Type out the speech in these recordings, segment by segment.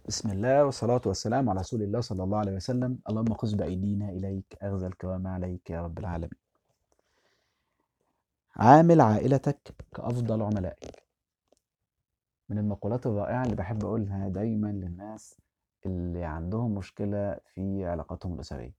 بسم الله والصلاة والسلام على رسول الله صلى الله عليه وسلم اللهم خذ بأيدينا إليك أخذ الكرام عليك يا رب العالمين عامل عائلتك كأفضل عملائك من المقولات الرائعة اللي بحب أقولها دايما للناس اللي عندهم مشكلة في علاقاتهم الأسرية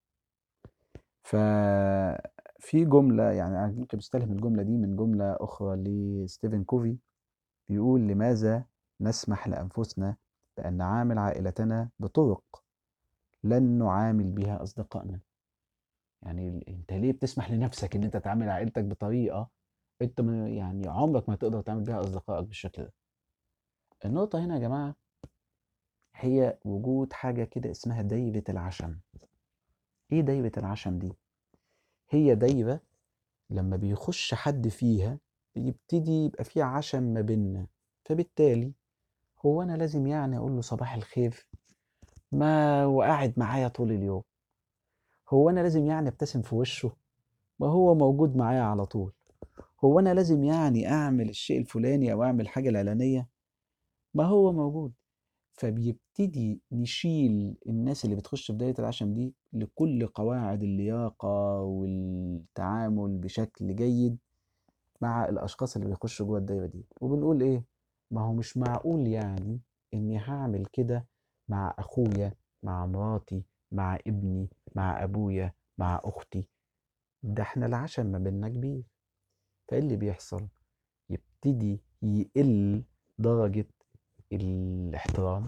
ففي جملة يعني أنا يمكن بستلهم الجملة دي من جملة أخرى لستيفن كوفي بيقول لماذا نسمح لأنفسنا بأن نعامل عائلتنا بطرق لن نعامل بها أصدقائنا يعني ال- انت ليه بتسمح لنفسك ان انت تعامل عائلتك بطريقة انت م- يعني عمرك ما تقدر تعمل بيها اصدقائك بالشكل ده النقطة هنا يا جماعة هي وجود حاجة كده اسمها دايرة العشم ايه دايرة العشم دي هي دايرة لما بيخش حد فيها بيبتدي يبقى فيه عشم ما بيننا فبالتالي هو انا لازم يعني اقول له صباح الخير ما هو قاعد معايا طول اليوم هو انا لازم يعني ابتسم في وشه ما هو موجود معايا على طول هو انا لازم يعني اعمل الشيء الفلاني او اعمل حاجة العلانية ما هو موجود فبيبتدي نشيل الناس اللي بتخش في دايرة العشم دي لكل قواعد اللياقة والتعامل بشكل جيد مع الأشخاص اللي بيخشوا جوه الدايرة دي وبنقول إيه؟ ما هو مش معقول يعني إني هعمل كده مع أخويا مع مراتي مع ابني مع أبويا مع أختي ده إحنا العشم ما بيننا كبير فإيه اللي بيحصل؟ يبتدي يقل درجة الاحترام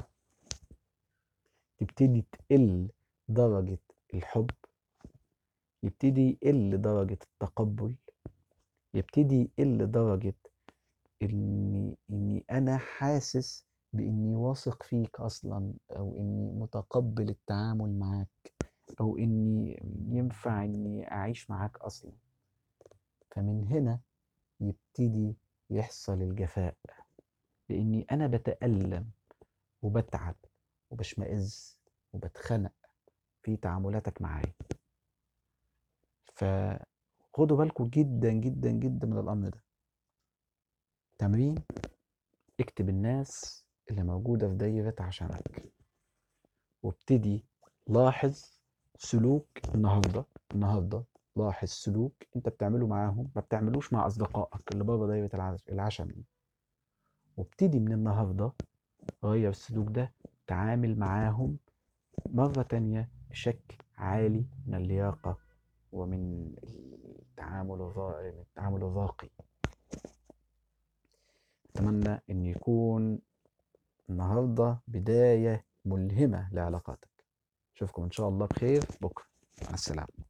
تبتدي تقل درجة الحب يبتدي يقل درجة التقبل يبتدي يقل درجة إني إني أنا حاسس بإني واثق فيك أصلا أو إني متقبل التعامل معاك أو إني ينفع إني أعيش معاك أصلا فمن هنا يبتدي يحصل الجفاء لإني أنا بتألم وبتعب وبشمئز وبتخنق في تعاملاتك معايا فخدوا بالكم جدا جدا جدا من الأمر ده تمرين اكتب الناس اللي موجودة في دايرة عشانك وابتدي لاحظ سلوك النهاردة النهاردة لاحظ سلوك انت بتعمله معاهم ما بتعملوش مع أصدقائك اللي بره دايرة العش- العشم دي وابتدي من النهاردة غير السلوك ده تعامل معاهم مرة تانية بشكل عالي من اللياقة ومن التعامل الرا- التعامل الراقي أتمنى أن يكون النهاردة بداية ملهمة لعلاقاتك أشوفكم إن شاء الله بخير بكرة مع السلامة